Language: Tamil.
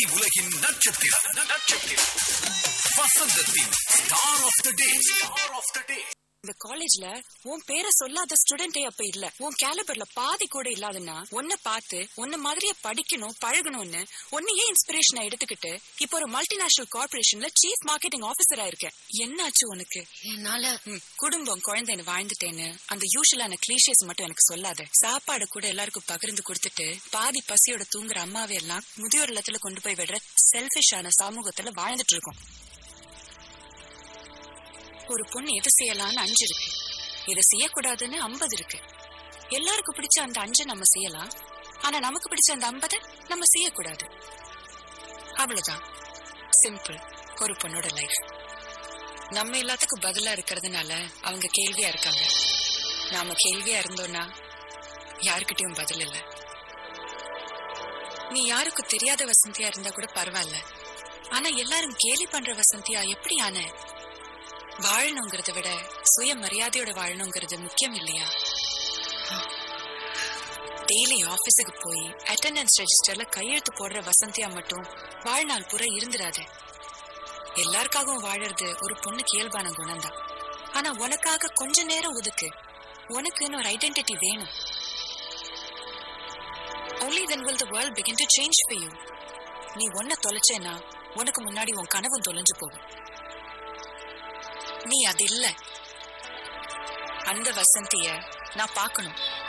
திரை உலகின் நட்சத்திரம் நட்சத்திரம் வசந்தத்தின் star of the day star of the day இந்த காலேஜ்ல உன் பேரை சொல்லாத ஸ்டூடெண்டே அப்ப இல்ல உன் கேலிபர்ல பாதி கூட இல்லாதன்னா உன்னை பார்த்து உன்ன மாதிரியே படிக்கணும் பழகணும்னு உன்னையே இன்ஸ்பிரேஷனா எடுத்துக்கிட்டு இப்போ ஒரு மல்டிநேஷனல் கார்பரேஷன்ல சீஃப் மார்க்கெட்டிங் ஆபீசரா இருக்க என்னாச்சு உனக்கு என்னால ம், குடும்பம் குழந்தைன்னு வாழ்ந்துட்டேன்னு அந்த யூஷுவலான கிளீஷியஸ் மட்டும் எனக்கு சொல்லாத சாப்பாடு கூட எல்லாருக்கும் பகிர்ந்து கொடுத்துட்டு பாதி பசியோட தூங்குற அம்மாவை எல்லாம் முதியோர் இல்லத்துல கொண்டு போய் விடுற செல்பிஷான சமூகத்துல வாழ்ந்துட்டு இருக்கோம் ஒரு பொண்ணு எது செய்யலாம்னு அஞ்சு இருக்கு இதை செய்யக்கூடாதுன்னு ஐம்பது இருக்கு எல்லாருக்கும் பிடிச்ச அந்த அஞ்சை நம்ம செய்யலாம் ஆனா நமக்கு பிடிச்ச அந்த ஐம்பதை நம்ம செய்யக்கூடாது அவ்வளவுதான் சிம்பிள் ஒரு பொண்ணோட லைஃப் நம்ம எல்லாத்துக்கும் பதிலா இருக்கிறதுனால அவங்க கேள்வியா இருக்காங்க நாம கேள்வியா இருந்தோம்னா யாருக்கிட்டயும் பதில் இல்ல நீ யாருக்கும் தெரியாத வசந்தியா இருந்தா கூட பரவாயில்ல ஆனா எல்லாரும் கேலி பண்ற வசந்தியா எப்படி ஆன வாழணுங்கிறத விட சுய மரியாதையோட வாழணுங்கிறது முக்கியம் இல்லையா டெய்லி ஆபீஸுக்கு போய் அட்டெண்டன்ஸ் ரெஜிஸ்டர்ல கையெழுத்து போடுற வசந்தியா மட்டும் வாழ்நாள் பூரா இருந்துராத எல்லாருக்காகவும் வாழறது ஒரு பொண்ணுக்கு இயல்பான குணம்தான் ஆனா உனக்காக கொஞ்ச நேரம் ஒதுக்கு உனக்குன்னு ஒரு ஐடென்டிட்டி வேணும் only then will the world begin to change for you நீ ஒன்ன தொலைச்சேன்னா உனக்கு முன்னாடி உன் கனவும் தொலைஞ்சு போகும் நீ அது இல்ல அந்த வசந்திய நான் பார்க்கணும்